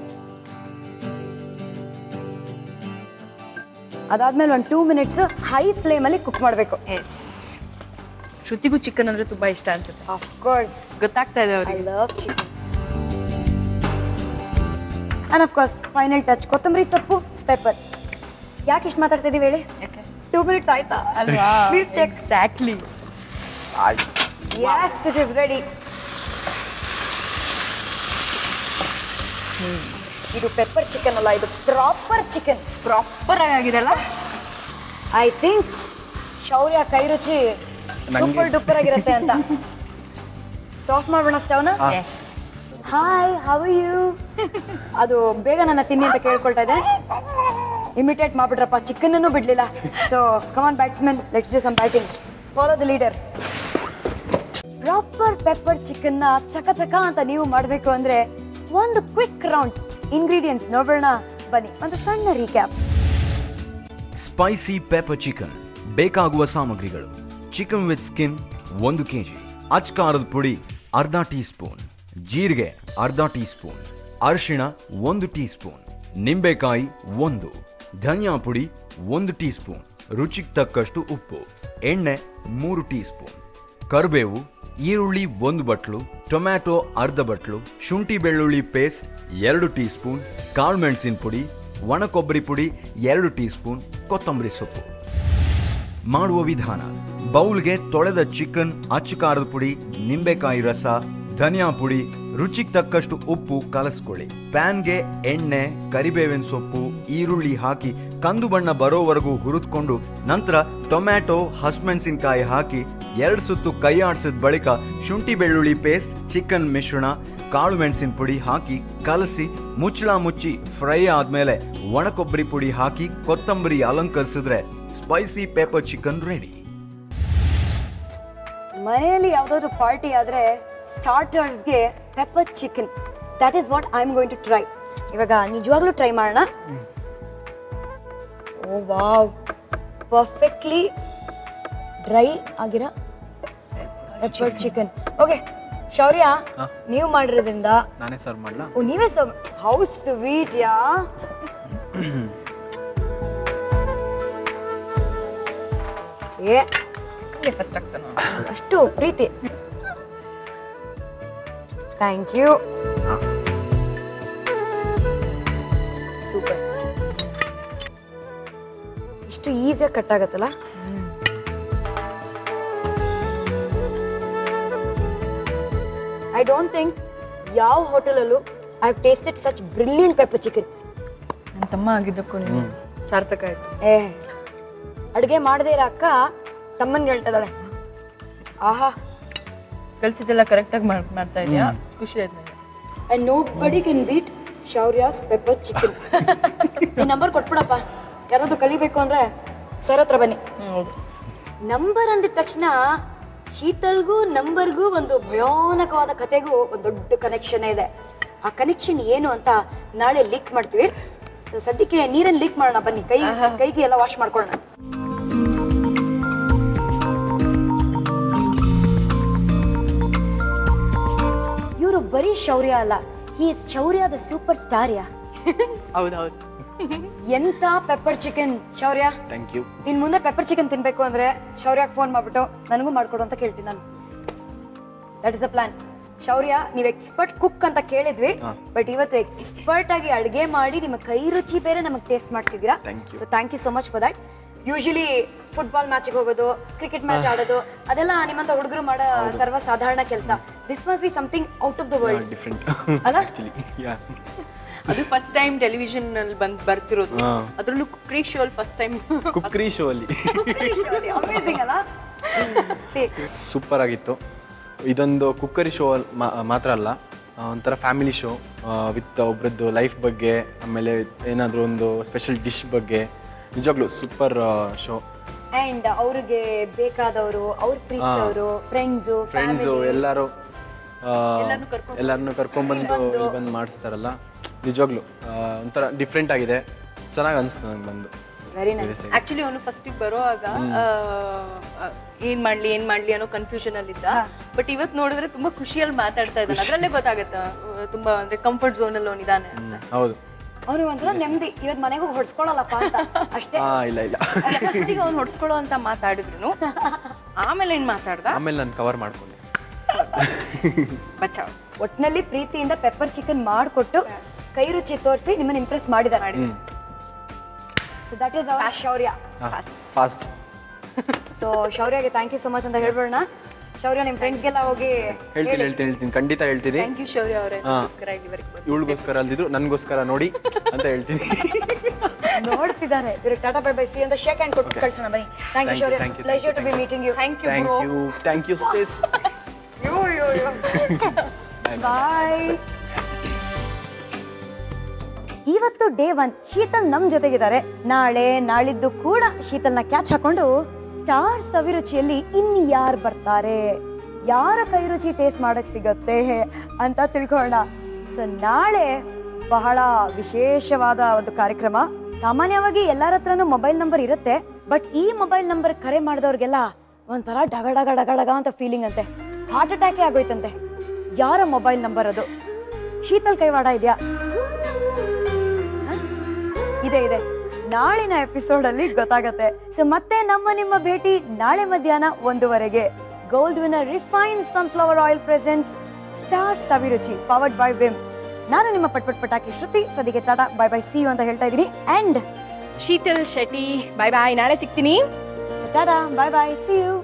ಅದಾದ್ಮೇಲೆ ಒಂದು ಟೂ ಮಿನಿಟ್ಸ್ ಹೈ ಫ್ಲೇಮ್ ಅಲ್ಲಿ ಕುಕ್ ಮಾಡಬೇಕು ಎಸ್ ಶ್ರುತಿಗೂ ಚಿಕನ್ ಅಂದ್ರೆ ತುಂಬಾ ಇಷ್ಟ ಅನ್ಸುತ್ತೆ ಆಫ್ ಕೋರ್ಸ್ ಗೊತ್ತಾಗ್ತಾ ಇದೆ ಐ ಅವ್ರಿಗೆ love chicken and of course final touch ಕೊತ್ತಂಬರಿ ಸೊಪ್ಪು ಪೆಪ್ಪರ್ ಯಾಕೆ ಇಷ್ಟು ಮಾತಾಡ್ತಿದೀವಿ ಹೇಳಿ ಯಾಕೆ ಟೂ ಮಿನಿಟ್ಸ್ ಆಯ್ತಾ ಅಲ್ವಾ please check exactly yes it is ready ಇದು ಪೆಪ್ಪರ್ ಚಿಕನ್ ಅಲ್ಲ ಇದು ಪ್ರಾಪರ್ ಚಿಕನ್ ಪ್ರಾಪರ್ ಆಗಿದೆಲ್ಲ ಐ ಥಿಂಕ್ ಶೌರ್ಯ ಕೈ ರುಚಿ ಸೂಪರ್ ಡೂಪರ್ ಆಗಿರುತ್ತೆ ಅಂತ ಸಾಫ್ಟ್ ಮಾಡೋಣ ಸ್ಟವ್ನ ಎಸ್ ಹಾಯ್ ಹೌ ಯು ಅದು ಬೇಗ ನನ್ನ ತಿನ್ನಿ ಅಂತ ಕೇಳ್ಕೊಳ್ತಾ ಇದೆ ಇಮಿಟೇಟ್ ಮಾಡ್ಬಿಟ್ರಪ್ಪ ಚಿಕನ್ ಬಿಡ್ಲಿಲ್ಲ so come on batsman let's do some batting follow the leader proper pepper chicken ನ ಚಕ ಚಕ ಅಂತ ನೀವು ಮಾಡಬೇಕು ಅಂದ್ರೆ ಒಂದು ಕ್ವಿಕ್ ರೌಂಡ್ ಇಂಗ್ರೀಡಿಯೆಂಟ್ಸ್ ನೋಡೋಣ ಬನ್ನಿ ಒಂದು ಸಣ್ಣ ರೀಕ್ಯಾಪ್ ಸ್ಪೈಸಿ ಪೆಪ್ಪರ್ ಚಿಕನ್ ಬೇಕಾಗುವ ಸಾಮಗ್ರಿಗಳು ಚಿಕನ್ ವಿತ್ ಸ್ಕಿನ್ ಒಂದು ಕೆಜಿ ಅಚ್ಕಾರದ ಪುಡಿ ಅರ್ಧ ಟೀ ಸ್ಪೂನ್ ಜೀರಿಗೆ ಅರ್ಧ ಟೀ ಸ್ಪೂನ್ ಅರಿಶಿಣ ಒಂದು ಟೀ ಸ್ಪೂನ್ ನಿಂಬೆಕಾಯಿ ಒಂದು ಧನಿಯಾ ಪುಡಿ ಒಂದು ಟೀ ಸ್ಪೂನ್ ರುಚಿಗೆ ತಕ್ಕಷ್ಟು ಉಪ್ಪು ಎಣ್ಣೆ ಮೂರು ಟೀ ಸ್ಪೂನ್ ಕರಿಬೇವು ಈರುಳ್ಳಿ ಒಂದು ಬಟ್ಲು ಟೊಮ್ಯಾಟೊ ಅರ್ಧ ಬಟ್ಲು ಶುಂಠಿ ಬೆಳ್ಳುಳ್ಳಿ ಪೇಸ್ಟ್ ಎರಡು ಟೀ ಸ್ಪೂನ್ ಕಾಳುಮೆಣಸಿನ ಪುಡಿ ಒಣ ಕೊಬ್ಬರಿ ಪುಡಿ ಎರಡು ಟೀ ಸ್ಪೂನ್ ಕೊತ್ತಂಬರಿ ಸೊಪ್ಪು ಮಾಡುವ ವಿಧಾನ ಬೌಲ್ಗೆ ತೊಳೆದ ಚಿಕನ್ ಅಚ್ಚು ಖಾರದ ಪುಡಿ ನಿಂಬೆಕಾಯಿ ರಸ ಧನಿಯಾ ಪುಡಿ ರುಚಿಗೆ ತಕ್ಕಷ್ಟು ಉಪ್ಪು ಕಲಸ್ಕೊಳ್ಳಿ ಪ್ಯಾನ್ಗೆ ಎಣ್ಣೆ ಕರಿಬೇವಿನ ಸೊಪ್ಪು ಈರುಳ್ಳಿ ಹಾಕಿ ಕಂದು ಬಣ್ಣ ಬರೋವರೆಗೂ ಹುರಿದ್ಕೊಂಡು ನಂತರ ಟೊಮ್ಯಾಟೊ ಹಸಿಮೆಣಸಿನಕಾಯಿ ಹಾಕಿ ಎರಡು ಸುತ್ತು ಕೈ ಆಡಿಸಿದ ಬಳಿಕ ಶುಂಠಿ ಬೆಳ್ಳುಳ್ಳಿ ಪೇಸ್ಟ್ ಚಿಕನ್ ಮಿಶ್ರಣ ಕಾಳು ಮೆಣಸಿನ ಪುಡಿ ಹಾಕಿ ಕಲಸಿ ಮುಚ್ಚಳ ಮುಚ್ಚಿ ಫ್ರೈ ಆದ್ಮೇಲೆ ಒಣ ಕೊಬ್ಬರಿ ಪುಡಿ ಹಾಕಿ ಕೊತ್ತಂಬರಿ ಅಲಂಕರಿಸಿದ್ರೆ ಸ್ಪೈಸಿ ಪೆಪ್ಪರ್ ಚಿಕನ್ ರೆಡಿ ಮನೆಯಲ್ಲಿ ಯಾವ್ದಾದ್ರು ಪಾರ್ಟಿ ಆದ್ರೆ ಸ್ಟಾರ್ಟರ್ಸ್ಗೆ pepper chicken that is what I am going to try ಇವಾಗ ನಿಜವಾಗ್ಲೂ ಟ್ರೈ ಮಾಡೋಣ ಓ ವಾವ್ ಪರ್ಫೆಕ್ಟ್ಲಿ ಡ್ರೈ ಆಗಿರೋ ಪೆಪ್ಪರ್ ಚಿಕನ್ ಓಕೆ ಶೌರ್ಯ ಹಾ. ನೀವು ಮಾಡಿರೋದ್ರಿಂದ ನಾನೇ ಸರ್ವ್ ಮಾಡ್ಲಾ ಓ ನೀವೇ ಸೊ ಹೌ ಸ್ವೀಟ್ ಯಾ ಏ ಫಸ್ಟ್ ಆಗ್ತಾನೆ ಅಷ್ಟು ಪ್ರೀತಿ ಥ್ಯಾಂಕ್ ಯು ಸೂಪರ್ ಇಷ್ಟು ಈಸಿಯಾಗಿ ಕಟ್ ಆಗತ್ತಲ್ಲ ಐ ಡೋಂಟ್ ಥಿಂಕ್ ಯಾವ ಹೋಟೆಲಲ್ಲೂ I have tasted such brilliant pepper chicken ನನ್ನ ತಮ್ಮ ಆಗಿದ್ದಕ್ಕೂ ನೀವು ಸಾರ್ಥಕ ಆಯ್ತು ಏ ಅಡುಗೆ ಮಾಡದೇ ಇರೋ ಅಕ್ಕ ತಮ್ಮನ್ಗೆ ಹೇಳ್ತಾ ಇದ್ದಾಳೆ ಆಹಾ ಕಲ್ಸಿದ್ದೆಲ್ಲ ಕರೆಕ್ಟಾಗಿ ಮಾಡ್ತಾ ಇದೆಯಾ ಖುಷಿ ಆಯ್ತು ನನಗೆ and nobody can beat Shaurya's pepper chicken ಈ ನಂಬರ್ ಕೊಟ್ಬಿಡಪ್ಪ ಯಾರಾದ್ರು ಕಲಿಬೇಕು ಅಂದ್ರೆ ಸರ್ ಹತ್ರ ಬನ್ನಿ ಹೌದು ನಂಬರ್ ಅಂದಿದ ತಕ್ಷಣ ಶೀತಲ್ಗೂ ನಂಬರ್ಗೂ ಒಂದು ಭಯಾನಕವಾದ ಕತೆಗೂ ಒಂದು ದೊಡ್ಡ ಕನೆಕ್ಷನ್ ಇದೆ ಆ ಕನೆಕ್ಷನ್ ಏನು ಅಂತ ನಾಳೆ ಲೀಕ್ ಮಾಡ್ತೀವಿ ಸೊ ಸದ್ಯಕ್ಕೆ ನೀರನ್ನು ಲೀಕ್ ಮಾಡೋಣ ಬನ್ನಿ ಕೈ ಕೈಗೆ ಎಲ್ಲ ವಾಶ್ ಮಾಡ್ಕೊಳ್ಳೋಣ ಇವರು ಬರೀ ಶೌರ್ಯ ಅಲ್ಲ ಈ ಶೌರ್ಯದ ಸೂಪರ್ ಸ್ಟಾರ್ ಯಾ ಹೌದು ಹೌದು ಎಂತ pepper chicken Shaurya thank you ಇನ್ ಮುಂದೆ ಪೆಪ್ಪರ್ ಚಿಕನ್ ತಿನ್ಬೇಕು ಅಂದ್ರೆ ಶೌರ್ಯಗೆ ಫೋನ್ ಮಾಡ್ಬಿಟ್ಟು ನನಗೂ ಮಾಡ್ಕೊಡು ಅಂತ ಕೇಳ್ತೀನಿ ನಾನು ದಟ್ ಇಸ್ ಅ ಪ್ಲಾನ್ ಶೌರ್ಯ ನೀವು ಎಕ್ಸ್ಪರ್ಟ್ ಕುಕ್ ಅಂತ ಕೇಳಿದ್ವಿ ಬಟ್ ಇವತ್ತು ಎಕ್ಸ್ಪರ್ಟ್ ಆಗಿ ಅಡುಗೆ ಮಾಡಿ ನಿಮ್ಮ ಕೈ ರುಚಿ ಬೇರೆ ನಮಗೆ ಟೇಸ್ಟ್ ಮಾಡಿಸಿದ್ದೀರಾ Thank you. So thank you so much for that usually football ಮ್ಯಾಚಿಗೆ ಹೋಗೋದು ಕ್ರಿಕೆಟ್ ಮ್ಯಾಚ್ ಆಡೋದು ಅದೆಲ್ಲ ನಿಮ್ಮಂತ ಹುಡುಗರು ಮಾಡೋ ಸರ್ವ ಸಾಧಾರಣ ಕೆಲಸ this must be something out of the world different ಅಲ್ಲ? ಆಕ್ಚುಲಿ ಯಾ ಅದು ಫಸ್ಟ್ ಟೈಮ್ ಟೆಲಿವಿಷನ್ ಅಲ್ಲಿ ಬಂದ್ ಬರ್ತಿರೋದು ಹಾ. ಅದ್ರಲ್ಲೂ ಕುಕ್ರಿ ಶೋ ಅಲ್ಲಿ ಫಸ್ಟ್ ಟೈಮ್ ಕುಕ್ರಿ ಶೋ ಅಲ್ಲಿ ಅಮೇಸಿಂಗ್ ಅಲ್ಲ ಸಿ ಸೂಪರ್ ಆಗಿತ್ತು ಇದೊಂದು ಕುಕ್ಕರಿ ಶೋ ಮಾತ್ರ ಅಲ್ಲ ಆ, ಒಂಥರ ಫ್ಯಾಮಿಲಿ ಶೋ ವಿತ್ ಒಬ್ರದ್ದು ಲೈಫ್ ಬಗ್ಗೆ ಆಮೇಲೆ ಏನಾದರೂ ಒಂದು ಸ್ಪೆಷಲ್ ಡಿಶ್ ಬಗ್ಗೆ ನಿಜವಾಗ್ಲೂ ಸೂಪರ್ ಶೋ ಅಂಡ್ ಅವ್ರಿಗೆ ಬೇಕಾದವರು ಅವ್ರ ಪ್ರೀತಿಸೋರು ಫ್ರೆಂಡ್ಸು ಫ್ರೆಂಡ್ಸು ಎಲ್ಲರೂ ಎಲ್ಲರ್ನೂ ಕರ್ಕೊಂಡ್ ಎಲ್ಲರನ್ನೂ ಕರ್ಕೊಂಡ್ಬಂದು ಇಲ್ಲಿ ಬಂದು ಮಾಡಿಸ್ತಾರಲ್ಲ ನಿಜವಾಗ್ಲೂ ಆ, ಒಂಥರ ಡಿಫ್ರೆಂಟ್ ಆಗಿದೆ ಚೆನ್ನಾಗಿ ಅನಿಸ್ತು ನಂಗೆ ಬಂದು ವೆರಿ ನೈಸ್ ಆಕ್ಚುಲಿ ಅವನು ಫಸ್ಟಿಗೆ ಬರೋವಾಗ ಆ, ಆ, ಏನ್ ಮಾಡ್ಲಿ ಏನ್ ಮಾಡ್ಲಿ ಅನ್ನೋ ಕನ್ಫ್ಯೂಷನ್ ಅಲ್ಲಿ ಇದ್ದ ಬಟ್ ಇವತ್ ನೋಡಿದ್ರೆ ತುಂಬಾ ಖುಷಿಯಲ್ಲಿ ಮಾತಾಡ್ತಾ ಇದ್ದಾನೆ ಅದ್ರಲ್ಲೇ ಗೊತ್ತಾಗತ್ತ ಆ, ತುಂಬಾ ಅಂದ್ರೆ ಕಂಫರ್ಟ್ ಝೋನ್ ಅಲ್ಲಿ ಅವನಿದಾನೆ ಅಂತ ಹೌದು ಅವ್ರಿಗೆ ಒಂದ್ಸಲ ನೆಮ್ಮದಿ ಇವತ್ತು ಮನೆಗೆ ಹೋಗಿ ಹೊಡ್ಸ್ಕೊಳಲ್ಲಪ್ಪ ಅಂತ ಅಷ್ಟೇ ಹಾ ಇಲ್ಲ ಇಲ್ಲ ಫಸ್ಟಿಗೆ ಅವ್ನು ಹೊಡ್ಸ್ಕೊಳ್ಳೋ ಅಂತ ಮಾತಾಡಿದ್ರು ಆಮೇಲೆ ಏನ್ ಮಾತಾಡ್ದ ಆಮೇಲೆ ನಾನು ಕವರ್ ಮಾಡ್ಕೊಂಡೆ ಬಚಾವ್ ಒಟ್ನಲ್ಲಿ ಪ್ರೀತಿಯಿಂದ ಪೆಪ್ಪರ್ ಚಿಕನ್ ಮಾಡಿಕೊಟ್ಟು ಕೈ ರುಚಿ ತೋರಿಸಿ ನಿಮ್ಮನ್ನ ಇಂಪ್ರೆಸ್ ಮಾಡಿದ್ದಾರೆ so that is our Shaurya fast so ಶೌರ್ಯಗೆ ಥ್ಯಾಂಕ್ ಯು ಸೊ ಮಚ್ ಅಂತ ಹೇಳ್ಬೇಡ ಶೌರ್ಯ ನಿಮ್ಮ ಫ್ರೆಂಡ್ಸ್ಗೆಲ್ಲ ಹೋಗಿ ಹೇಳ್ತೀನಿ ಹೇಳ್ತೀನಿ ಹೇಳ್ತೀನಿ ಖಂಡಿತ ಹೇಳ್ತೀನಿ ಥ್ಯಾಂಕ್ ಯು ಶೌರ್ಯ ಅವರೇ ನಮಸ್ಕಾರ ಇಲ್ಲಿವರೆಗೆ ಬಂದು ಇವಳಿಗೋಸ್ಕರ ಅಲ್ದಿದ್ರು ನನಗೋಸ್ಕರ ನೋಡಿ ಅಂತ ಹೇಳ್ತೀನಿ ನೋಡ್ತಿದ್ದಾರೆ ಇವ್ರಿಗೆ ಟಾಟಾ ಬೈ ಬೈ ಸಿ ಅಂತ ಶೇಕ್ ಹ್ಯಾಂಡ್ ಕೊಟ್ಟು ಕಳ್ಸೋಣ ಬನ್ನಿ thank you Thank you, Shaurya thank you, pleasure to be meeting you thank you thank bro you thank you says bye ಇವತ್ತು ಡೇ ಒನ್ ಶೀತಲ್ ನಮ್ ಜೊತೆಗಿದ್ದಾರೆ ನಾಳೆ ನಾಳಿದ್ದು ಕೂಡ ಶೀತಲ್ನ ಕ್ಯಾಚ್ ಹಾಕೊಂಡು ಸ್ಟಾರ್ ಸವಿರುಚಿಯಲ್ಲಿ ಇನ್ ಯಾರು ಬರ್ತಾರೆ ಯಾರ ಕೈ ರುಚಿ ಟೇಸ್ಟ್ ಮಾಡಕ್ ಸಿಗತ್ತೆ ಅಂತ ತಿಳ್ಕೊಳ್ಳೋಣ ಸೊ ನಾಳೆ ಬಹಳ ವಿಶೇಷವಾದ ಒಂದು ಕಾರ್ಯಕ್ರಮ ಸಾಮಾನ್ಯವಾಗಿ ಎಲ್ಲರ ಹತ್ರನೂ ಮೊಬೈಲ್ ನಂಬರ್ ಇರುತ್ತೆ ಬಟ್ ಈ ಮೊಬೈಲ್ ನಂಬರ್ ಕರೆ ಮಾಡಿದವ್ರಿಗೆಲ್ಲ ಒಂಥರ ಡಗ ಡಗ ಡಗ ಡಗ ಅಂತ ಫೀಲಿಂಗ್ ಅಂತೆ ಹಾರ್ಟ್ ಅಟ್ಯಾಕೇ ಆಗೋಯ್ತಂತೆ ಯಾರ ಮೊಬೈಲ್ ನಂಬರ್ ಅದು ಶೀತಲ್ ಕೈವಾಡ ಇದೆಯಾ ಇದೆ ಇದೆ ನಾಳಿನ ಎಪಿಸೋಡ್ ಅಲ್ಲಿ ಗೊತ್ತಾಗತ್ತೆ ಸೊ ಮತ್ತೆ ನಮ್ಮ ನಿಮ್ಮ ಭೇಟಿ ನಾಳೆ ಮಧ್ಯಾಹ್ನ ಒಂದೂವರೆಗೆ gold winner refine sunflower oil presence star Saviruchi powered by Vim ನಾನು ನಿಮ್ಮ ಪಟ್ಪಟ್ ಪಟಾಕಿ ಶ್ರುತಿ ಸದಿಗೆ tata bye bye see you ಅಂತ ಹೇಳ್ತಾ ಇದ್ದೀನಿ and Sheetal Shetty bye bye ನಾಳೆ ಸಿಗ್ತೀನಿ tata bye bye see you